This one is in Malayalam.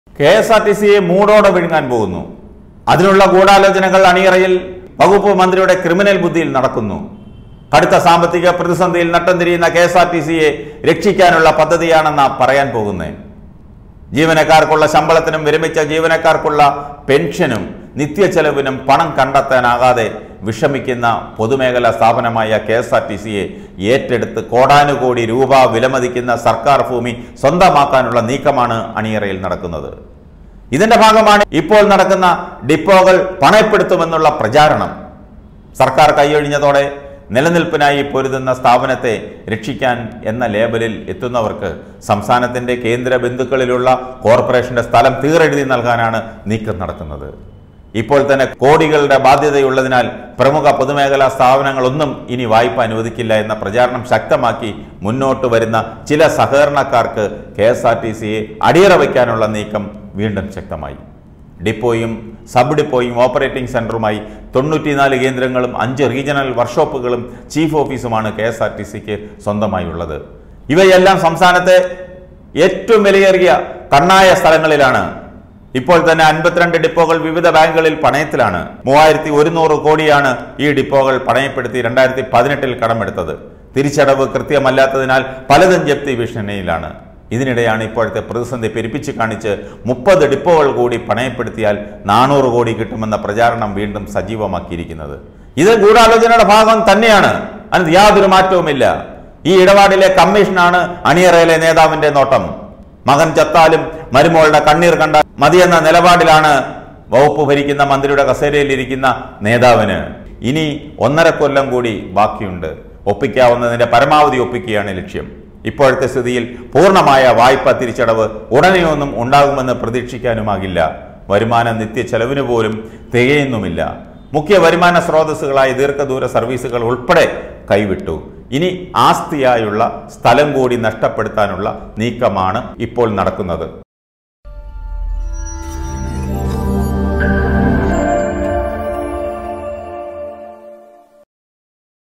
കെ എസ് ആർ ടി സിയെ മൂടോടെ വിഴുങ്ങാൻ പോകുന്നു അതിനുള്ള ഗൂഢാലോചനകൾ അണിയറയിൽ വകുപ്പ് മന്ത്രിയുടെ ക്രിമിനൽ ബുദ്ധിയിൽ നടക്കുന്നു കടുത്ത സാമ്പത്തിക പ്രതിസന്ധിയിൽ നട്ടം തിരിയുന്ന കെ എസ് ആർ ടി സിയെ രക്ഷിക്കാനുള്ള പദ്ധതിയാണെന്നാ പറയാൻ പോകുന്നത് ജീവനക്കാർക്കുള്ള ശമ്പളത്തിനും വിരമിച്ച ജീവനക്കാർക്കുള്ള പെൻഷനും നിത്യച്ചെലവിനും പണം കണ്ടെത്താനാകാതെ വിഷമിക്കുന്ന പൊതുമേഖലാ സ്ഥാപനമായ കെ എസ് ആർ ടി സിയെ ഏറ്റെടുത്ത് കോടാനുകോടി രൂപ വിലമതിക്കുന്ന സർക്കാർ ഭൂമി സ്വന്തമാക്കാനുള്ള നീക്കമാണ് അണിയറയിൽ നടക്കുന്നത് ഇതിന്റെ ഭാഗമാണ് ഇപ്പോൾ നടക്കുന്ന ഡിപ്പോകൾ പണയപ്പെടുത്തുമെന്നുള്ള പ്രചാരണം സർക്കാർ കൈയൊഴിഞ്ഞതോടെ നിലനിൽപ്പിനായി പൊരുതുന്ന സ്ഥാപനത്തെ രക്ഷിക്കാൻ എന്ന ലേബലിൽ എത്തുന്നവർക്ക് സംസ്ഥാനത്തിന്റെ കേന്ദ്ര ബന്ധുക്കളിലുള്ള കോർപ്പറേഷന്റെ സ്ഥലം തീറെഴുതി നൽകാനാണ് നീക്കം നടക്കുന്നത് ഇപ്പോൾ തന്നെ കോടികളുടെ ബാധ്യതയുള്ളതിനാൽ പ്രമുഖ പൊതുമേഖലാ സ്ഥാപനങ്ങളൊന്നും ഇനി വായ്പ അനുവദിക്കില്ല എന്ന പ്രചാരണം ശക്തമാക്കി മുന്നോട്ട് വരുന്ന ചില സഹകരണക്കാർക്ക് കെ എസ് ആർ ടി സിയെ അടിയറ വയ്ക്കാനുള്ള നീക്കം വീണ്ടും ശക്തമായി ഡിപ്പോയും സബ് ഡിപ്പോയും ഓപ്പറേറ്റിംഗ് സെന്ററുമായി തൊണ്ണൂറ്റിനാല് കേന്ദ്രങ്ങളും അഞ്ച് റീജിയണൽ വർക്ക്ഷോപ്പുകളും ചീഫ് ഓഫീസുമാണ് കെ എസ് ആർ ടി സിക്ക് സ്വന്തമായുള്ളത് ഇവയെല്ലാം സംസ്ഥാനത്തെ ഏറ്റവും വിലയേറിയ കണ്ണായ സ്ഥലങ്ങളിലാണ് ഇപ്പോൾ തന്നെ അൻപത്തിരണ്ട് ഡിപ്പോകൾ വിവിധ ബാങ്കുകളിൽ പണയത്തിലാണ് മൂവായിരത്തി ഒരുന്നൂറ് കോടിയാണ് ഈ ഡിപ്പോകൾ പണയപ്പെടുത്തി രണ്ടായിരത്തി പതിനെട്ടിൽ കടമെടുത്തത് തിരിച്ചടവ് കൃത്യമല്ലാത്തതിനാൽ പലതും ജപ്തി ഭീഷണിയിലാണ് ഇതിനിടെയാണ് ഇപ്പോഴത്തെ പ്രതിസന്ധി പെരുപ്പിച്ച് കാണിച്ച് മുപ്പത് ഡിപ്പോകൾ കൂടി പണയപ്പെടുത്തിയാൽ നാനൂറ് കോടി കിട്ടുമെന്ന പ്രചാരണം വീണ്ടും സജീവമാക്കിയിരിക്കുന്നത് ഇത് ഗൂഢാലോചനയുടെ ഭാഗം തന്നെയാണ് അതിന് യാതൊരു മാറ്റവുമില്ല ഈ ഇടപാടിലെ കമ്മീഷനാണ് അണിയറയിലെ നേതാവിന്റെ നോട്ടം മകൻ ചത്താലും മരുമോളുടെ കണ്ണീർ കണ്ട മതിയെന്ന നിലപാടിലാണ് വകുപ്പ് ഭരിക്കുന്ന മന്ത്രിയുടെ കസേരയിലിരിക്കുന്ന നേതാവിന് ഇനി ഒന്നര കൊല്ലം കൂടി ബാക്കിയുണ്ട് ഒപ്പിക്കാവുന്നതിന്റെ പരമാവധി ഒപ്പിക്കുകയാണ് ലക്ഷ്യം ഇപ്പോഴത്തെ സ്ഥിതിയിൽ പൂർണ്ണമായ വായ്പ തിരിച്ചടവ് ഉടനെയൊന്നും ഉണ്ടാകുമെന്ന് പ്രതീക്ഷിക്കാനുമാകില്ല വരുമാന നിത്യ ചെലവിന് പോലും തികയുന്നുമില്ല മുഖ്യ വരുമാന സ്രോതസ്സുകളായ ദീർഘദൂര സർവീസുകൾ ഉൾപ്പെടെ കൈവിട്ടു ഇനി ആസ്തിയായുള്ള സ്ഥലം കൂടി നഷ്ടപ്പെടുത്താനുള്ള നീക്കമാണ് ഇപ്പോൾ നടക്കുന്നത്